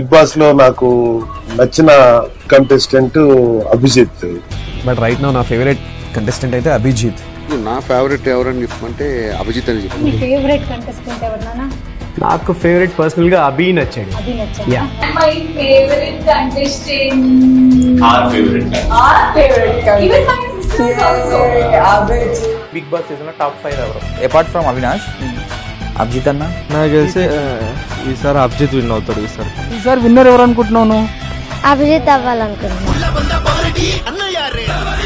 Big boss లో నాకు నచ్చిన contestant Abhijit but right no నా ఫేవరెట్ కంటెస్టెంట్ అయితే అభిజిత్ నా ఫేవరెట్ ఎవరని చెప్పమంటే అభిజిత్ అని చెప్పి మీ ఫేవరెట్ కంటెస్టెంట్ ఎవరినా నాకు ఫేవరెట్ పర్సనల్ గా అభి నచ్చాడు అది నచ్చింది yeah my favorite contestant. Our favorite. Our favorite. Even my sisters also. Big Boss season లో టాప్ ఫైవ్ ఎవరు అపార్ట్ ఫ్రమ్ అవినాష్ అభిజిత్ అన్న నాకు తెలిసి ఆ, ఈసారి అభిజిత్ విన్ అవుతాడు ఈసారి ఈసారి విన్నర్ ఎవరు అనుకుంటున్నావు అభిజిత్ అవ్వాలనుకుంటున్నాను